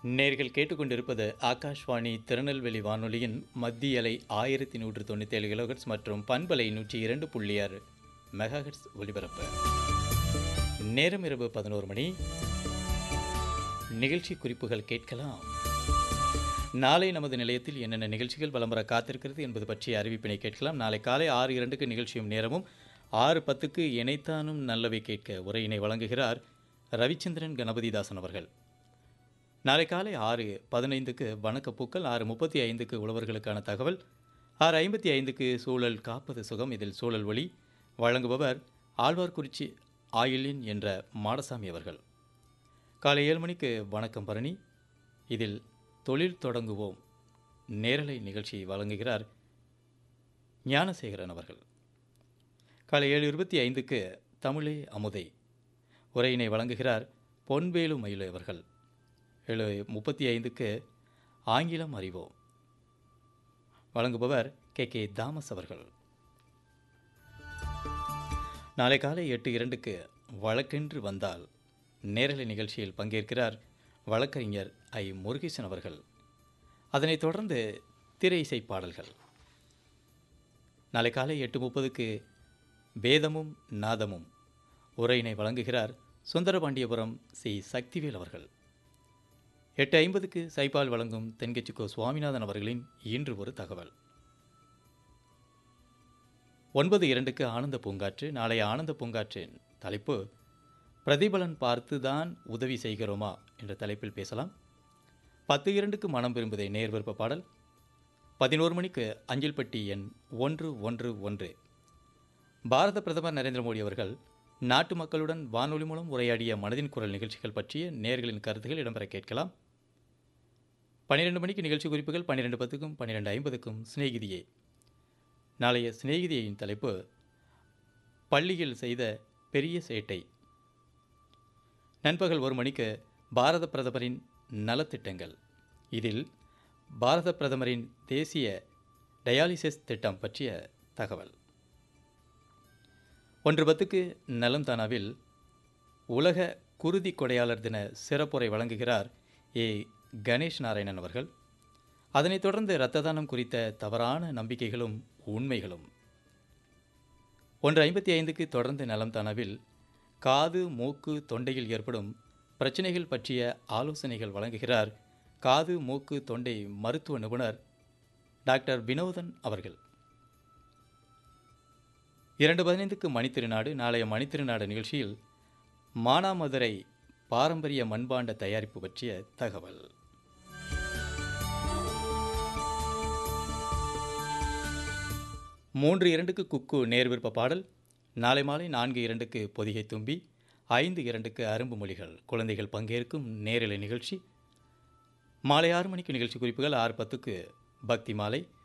நேர்கள் கேட்டுக்கொண்டிருப்பது ஆகாஷ்வாணி திருநெல்வேலி வானொலியின் மத்திய அலை ஆயிரத்தி நூற்று தொண்ணூற்றி ஏழு கிலோஹெட்ஸ் மற்றும் பண்பலை நூற்றி இரண்டு புள்ளி ஆறு மெகாஹெட்ஸ் ஒலிபரப்பு நேரம் இரவு பதினோரு மணி நிகழ்ச்சி குறிப்புகள் கேட்கலாம் நாளை நமது நிலையத்தில் என்னென்ன நிகழ்ச்சிகள் விளம்பர காத்திருக்கிறது என்பது பற்றிய அறிவிப்பினை கேட்கலாம் நாளை காலை ஆறு இரண்டுக்கு நிகழ்ச்சியும் நேரமும் ஆறு பத்துக்கு இணைத்தானும் நல்லவை கேட்க உரையினை வழங்குகிறார் ரவிச்சந்திரன் கணபதிதாசன் அவர்கள் நாளை காலை ஆறு பதினைந்துக்கு வணக்கப்பூக்கள் ஆறு முப்பத்தி ஐந்துக்கு உழவர்களுக்கான தகவல் ஆறு ஐம்பத்தி ஐந்துக்கு சூழல் காப்பது சுகம் இதில் சூழல் ஒளி வழங்குபவர் ஆழ்வார்குறிச்சி ஆயிலின் என்ற மாடசாமி அவர்கள் காலை ஏழு மணிக்கு வணக்கம் பரணி இதில் தொழில் தொடங்குவோம் நேரலை நிகழ்ச்சியை வழங்குகிறார் ஞானசேகரன் அவர்கள் காலை ஏழு இருபத்தி ஐந்துக்கு தமிழே அமுதை உரையினை வழங்குகிறார் பொன்வேலு மயிலு அவர்கள் ஏழு முப்பத்தி ஐந்துக்கு ஆங்கிலம் அறிவோம் வழங்குபவர் கே கே தாமஸ் அவர்கள் நாளை காலை எட்டு இரண்டுக்கு வழக்கென்று வந்தால் நேரலை நிகழ்ச்சியில் பங்கேற்கிறார் வழக்கறிஞர் ஐ முருகேசன் அவர்கள் அதனைத் தொடர்ந்து திரை இசை பாடல்கள் நாளை காலை எட்டு முப்பதுக்கு வேதமும் நாதமும் உரையினை வழங்குகிறார் சுந்தரபாண்டியபுரம் சி சக்திவேல் அவர்கள் எட்டு ஐம்பதுக்கு சைபால் வழங்கும் தென்கட்சிக்கோ சுவாமிநாதன் அவர்களின் இன்று ஒரு தகவல் ஒன்பது இரண்டுக்கு ஆனந்த பூங்காற்று நாளைய ஆனந்த பூங்காற்றின் தலைப்பு பிரதிபலன் பார்த்து தான் உதவி செய்கிறோமா என்ற தலைப்பில் பேசலாம் பத்து இரண்டுக்கு மனம் விரும்புதை நேர் விருப்ப பாடல் பதினோரு மணிக்கு அஞ்சல்பட்டி எண் ஒன்று ஒன்று ஒன்று பாரத பிரதமர் நரேந்திர மோடி அவர்கள் நாட்டு மக்களுடன் வானொலி மூலம் உரையாடிய மனதின் குரல் நிகழ்ச்சிகள் பற்றிய நேர்களின் கருத்துகள் இடம்பெற கேட்கலாம் பன்னிரெண்டு மணிக்கு நிகழ்ச்சி குறிப்புகள் பன்னிரெண்டு பத்துக்கும் பன்னிரெண்டு ஐம்பதுக்கும் சிநேகிதியே நாளைய சிநேகிதியின் தலைப்பு பள்ளியில் செய்த பெரிய சேட்டை நண்பகல் ஒரு மணிக்கு பாரத பிரதமரின் நலத்திட்டங்கள் இதில் பாரத பிரதமரின் தேசிய டயாலிசிஸ் திட்டம் பற்றிய தகவல் ஒன்று பத்துக்கு நலம் தானாவில் உலக குருதி கொடையாளர் தின சிறப்புரை வழங்குகிறார் ஏ கணேஷ் நாராயணன் அவர்கள் அதனைத் தொடர்ந்து இரத்த தானம் குறித்த தவறான நம்பிக்கைகளும் உண்மைகளும் ஒன்று ஐம்பத்தி ஐந்துக்கு தொடர்ந்து நலம் தானாவில் காது மூக்கு தொண்டையில் ஏற்படும் பிரச்சனைகள் பற்றிய ஆலோசனைகள் வழங்குகிறார் காது மூக்கு தொண்டை மருத்துவ நிபுணர் டாக்டர் வினோதன் அவர்கள் இரண்டு பதினைந்துக்கு மணித்திருநாடு நாளைய மணித்திருநாடு நிகழ்ச்சியில் மானாமதுரை பாரம்பரிய மண்பாண்ட தயாரிப்பு பற்றிய தகவல் மூன்று இரண்டுக்கு குக்கு நேர் விருப்ப பாடல் நாளை மாலை நான்கு இரண்டுக்கு பொதிகை தும்பி ஐந்து இரண்டுக்கு அரும்பு மொழிகள் குழந்தைகள் பங்கேற்கும் நேரலை நிகழ்ச்சி மாலை ஆறு மணிக்கு நிகழ்ச்சி குறிப்புகள் ஆறு பத்துக்கு பக்தி மாலை